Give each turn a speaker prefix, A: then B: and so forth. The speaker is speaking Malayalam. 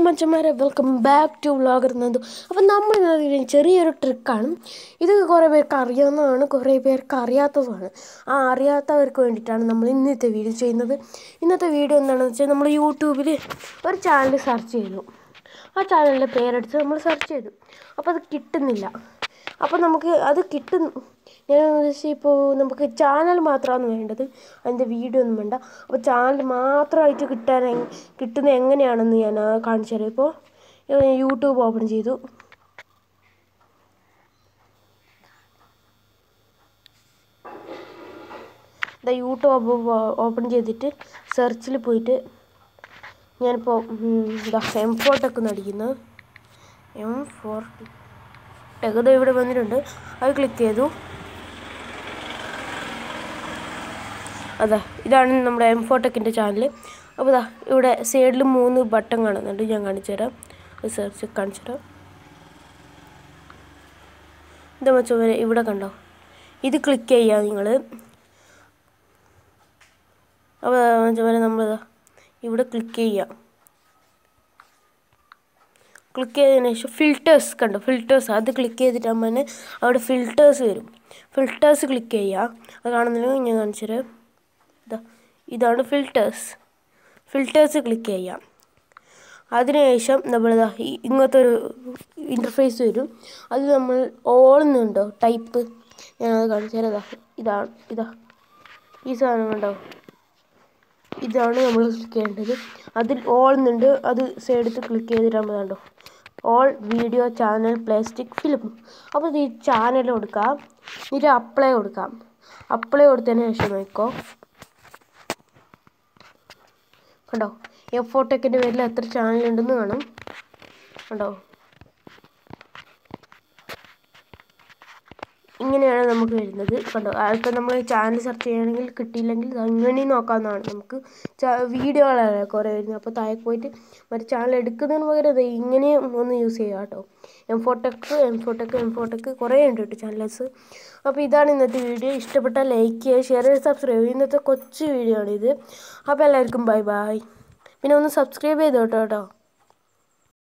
A: മച്ചന്മാരെ welcome back to vlogger Nandu അപ്പം നമ്മൾ ഇന്ന് ചെറിയൊരു ട്രിക്കാണ് ഇത് കുറേ പേർക്ക് അറിയാവുന്നതാണ് കുറേ പേർക്ക് അറിയാത്തതുമാണ് ആ അറിയാത്തവർക്ക് വേണ്ടിയിട്ടാണ് നമ്മൾ ഇന്നത്തെ വീഡിയോ ചെയ്യുന്നത് ഇന്നത്തെ വീഡിയോ എന്താണെന്ന് വെച്ചാൽ നമ്മൾ യൂട്യൂബിൽ ഒരു ചാനൽ സെർച്ച് ചെയ്തു ആ ചാനലിൻ്റെ പേരെടുത്ത് നമ്മൾ സെർച്ച് ചെയ്തു അപ്പോൾ അത് കിട്ടുന്നില്ല അപ്പോൾ നമുക്ക് അത് കിട്ടും ഞാൻ ഉദ്ദേശിച്ച് ഇപ്പോൾ നമുക്ക് ചാനൽ മാത്രമാണ് വേണ്ടത് അതിൻ്റെ വീഡിയോ ഒന്നും വേണ്ട അപ്പോൾ ചാനൽ മാത്രമായിട്ട് കിട്ടാൻ എങ്- കിട്ടുന്നത് എങ്ങനെയാണെന്ന് ഞാൻ ആ കാണിച്ചു തരാം ഇപ്പോൾ യൂട്യൂബ് ഓപ്പൺ ചെയ്തു ദാ യൂട്യൂബ് ഓപ്പൺ ചെയ്തിട്ട് സെർച്ചിൽ പോയിട്ട് ഞാനിപ്പോൾ ഇതാ എം ഫോർ ടെക്ക് നടിക്കുന്നു എം ഫോർ ടെക് ഇവിടെ വന്നിട്ടുണ്ട് അത് ക്ലിക്ക് ചെയ്തു അതാ ഇതാണ് നമ്മുടെ എം ഫോട്ടെക്കിൻ്റെ ചാനൽ അപ്പോൾ ഇതാ ഇവിടെ സൈഡിൽ മൂന്ന് ബട്ടൺ കാണുന്നുണ്ട് ഞാൻ കാണിച്ചു തരാം സെർച്ച് കാണിച്ചു തരാം എന്താ വെച്ചാൽ ഇവിടെ കണ്ടോ ഇത് ക്ലിക്ക് ചെയ്യുക നിങ്ങൾ അപ്പോൾ വെച്ചാൽ നമ്മൾ ഇവിടെ ക്ലിക്ക് ചെയ്യുക ക്ലിക്ക് ചെയ്തതിന് ശേഷം ഫിൽറ്റേഴ്സ് കണ്ടോ ഫിൽറ്റേഴ്സ് അത് ക്ലിക്ക് ചെയ്തിട്ടാകുമ്പോൾ തന്നെ അവിടെ ഫിൽറ്റേഴ്സ് വരും ഫിൽറ്റേഴ്സ് ക്ലിക്ക് ചെയ്യുക അത് കാണുന്നില്ലെങ്കിൽ ഞാൻ കാണിച്ചു തരാം ഇതാ ഇതാണ് ഫിൽറ്റേഴ്സ് ഫിൽറ്റേഴ്സ് ക്ലിക്ക് ചെയ്യാം അതിനുശേഷം നമ്മളിതാ ഈ ഇങ്ങനത്തെ ഒരു ഇൻ്റർഫേസ് വരും അത് നമ്മൾ ഓളുന്നുണ്ടോ ടൈപ്പ് ഞാനത് കാണിച്ചു തരാം ഇതാ ഇതാണ് ഇതാ ഈ സാധനം കണ്ടോ ഇതാണ് നമ്മൾ ക്ലിക്ക് ചെയ്യേണ്ടത് അതിൽ ഓൾ എന്നുണ്ട് അത് സൈഡത്ത് ക്ലിക്ക് ചെയ്തിട്ടാകുമ്പോൾ കണ്ടോ all video channel plastic film അപ്പോൾ ഈ ചാനൽ കൊടുക്കാം എന്നിട്ട് അപ്ലൈ കൊടുക്കാം അപ്ലൈ കൊടുത്തതിന് ശേഷം നോക്കോ കണ്ടോ എഫ് ഫോട്ടെക്കിൻ്റെ പേരിൽ എത്ര ചാനൽ ഉണ്ടെന്ന് കാണും കണ്ടോ ഇങ്ങനെയാണ് നമുക്ക് വരുന്നത് കണ്ടോ അതൊക്കെ നമ്മൾ ചാനൽ സെർച്ച് ചെയ്യണമെങ്കിൽ കിട്ടിയില്ലെങ്കിൽ അങ്ങനെ നോക്കാവുന്നതാണ് നമുക്ക് വീഡിയോകളാണ് കുറേ വരുന്നത് അപ്പോൾ താഴെ പോയിട്ട് മറ്റേ ചാനൽ എടുക്കുന്നതിന് പകരം ദേ ഇങ്ങനെയും ഒന്ന് യൂസ് ചെയ്യുക കേട്ടോ M four tech M four tech M four tech കുറേ ഉണ്ട് കേട്ടോ ചാനൽസ് അപ്പോൾ ഇതാണ് ഇന്നത്തെ വീഡിയോ ഇഷ്ടപ്പെട്ടാൽ ലൈക്ക് ചെയ്യുക ഷെയർ ചെയ്യുക സബ്സ്ക്രൈബ് ചെയ്യുക ഇന്നത്തെ കൊച്ചു വീഡിയോ ആണ് ഇത് അപ്പോൾ എല്ലാവർക്കും ബൈ ബൈ പിന്നെ ഒന്ന് സബ്സ്ക്രൈബ് ചെയ്തോട്ടോ കേട്ടോ